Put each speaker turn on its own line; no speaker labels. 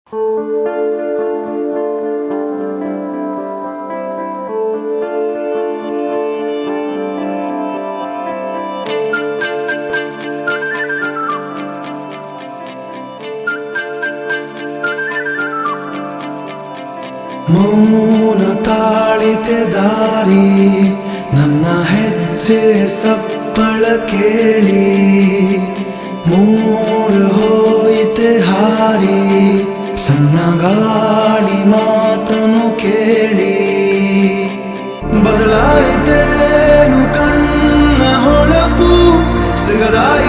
ಮೌನ ತಾಳಿತೆ ದಾರಿ ನನ್ನ ಹೆಜ್ಜೆ ಸಪ್ಪಳ ಕೇಳಿ ಮೂಡ ಹೋಯಿತೆ ಹಾರಿ ಸಣ್ಣ ಗಾಳಿ ಮಾತನು ಕೇಳಿ ಬದಲಾಯಿತೇನು ಕಣ್ಣ ಹೊಳಪು ಸಿಗದಾಯಿತೇನು